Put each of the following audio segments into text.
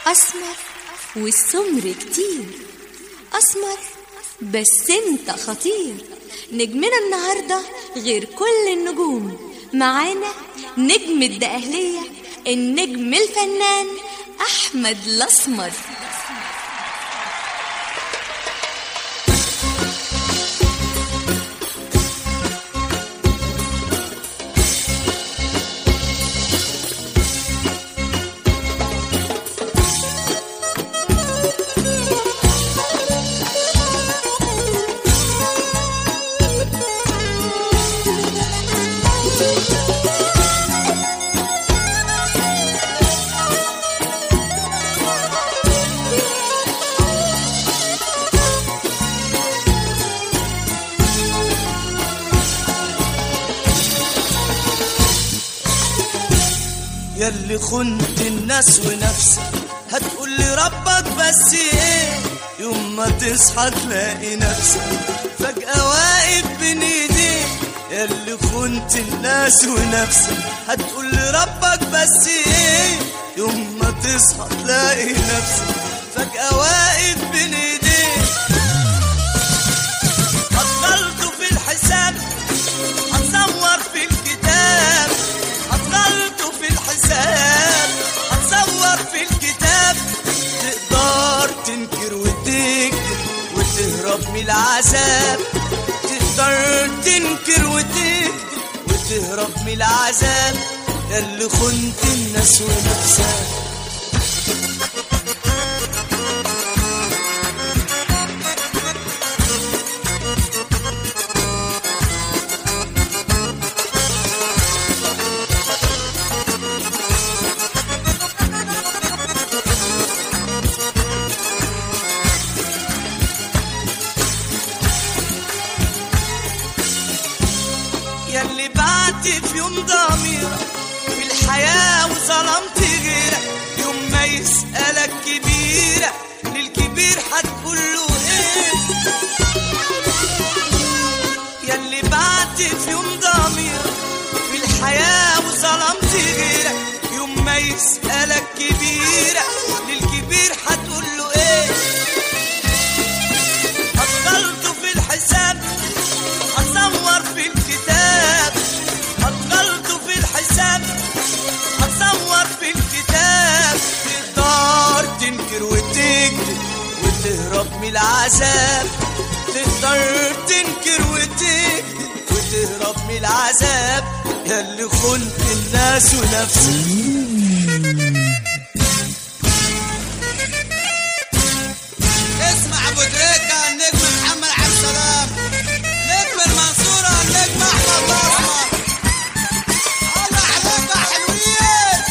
أسمر والسمر كتير أسمر بس انت خطير نجمنا النهاردة غير كل النجوم معانا نجم الدقهلية النجم الفنان أحمد الأسمر ياللي خنت الناس ونفسك هتقول لي ربك بس ايه يوم ما تصحى تلاقي نفسك فجأة واقف بين ايديك ياللي خنت الناس ونفسك هتقول لي ربك بس ايه يوم ما تصحى تلاقي نفسك فجأة واقف بين ايديك بطلت في الحساب هتصور في الكتاب هتغلط في الحساب هتصور في الكتاب تقدر تنكر وتكذب وتهرب من العذاب تقدر تنكر وتكذب وتهرب من العذاب اللي خنت الناس ونفسك ياللي بعت في يوم ضميرك في الحياة وظلمت غيرك يوم ما يسألك كبيرة للكبير هتقول له ايه ياللي بعت في يوم ضميرك في الحياة وظلمت غيرك يوم ما يسألك كبيرة للكبير هتقول له ايه هتغلطوا في الحساب هتصور في الكتاب هتغلطوا في الحساب هتصور في الكتاب تقدر تنكر وتكذب وتهرب من العذاب تقدر تنكر وتكذب وتهرب من العذاب ياللي خنت الناس ونفسك اسمع ابو دريكة النجم محمد عبد السلام نجم المنصورة النجم احمد الاسمر الله عليك يا حلوين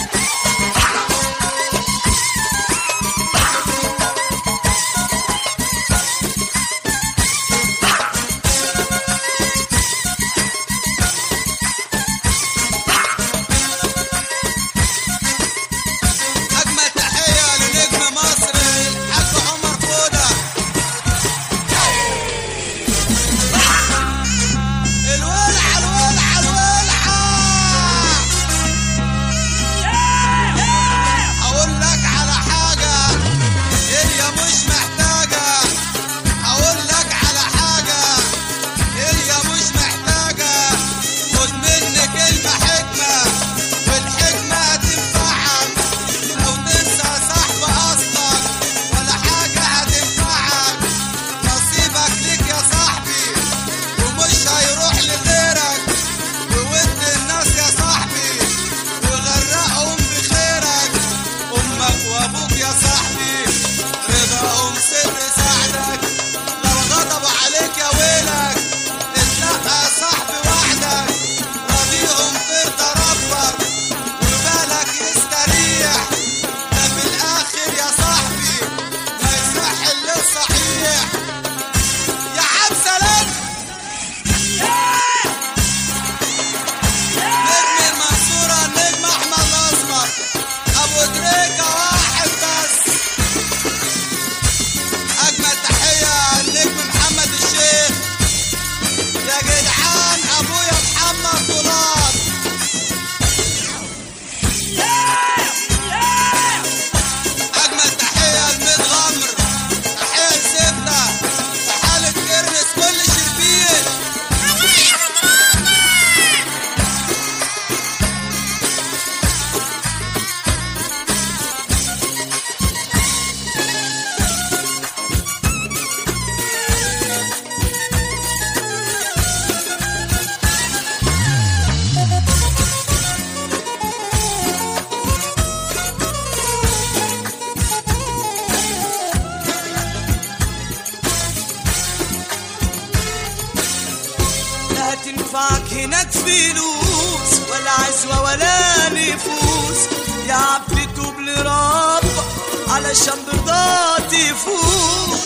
هناك فلوس ولا عزوة ولا نفوس يا عبد توب لربك علشان برضاه تفوز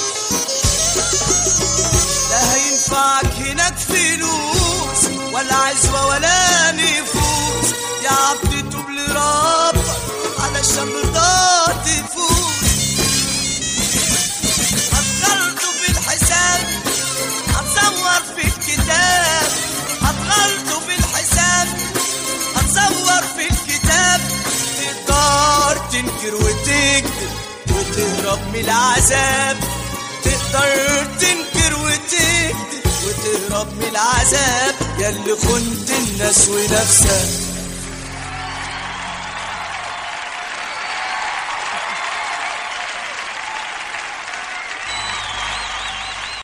لا هينفعك هناك فلوس ولا عزوة ولا نفوس يا عبد توب لربك علشان برضاه تفوز هتغلطوا في الحساب هتصور في الكتاب هتغلطوا في الحساب هتصور في الكتاب تقدر تنكر وتكذب وتهرب من العذاب تقدر تنكر وتكذب وتهرب من العذاب ياللي خنت الناس ونفسك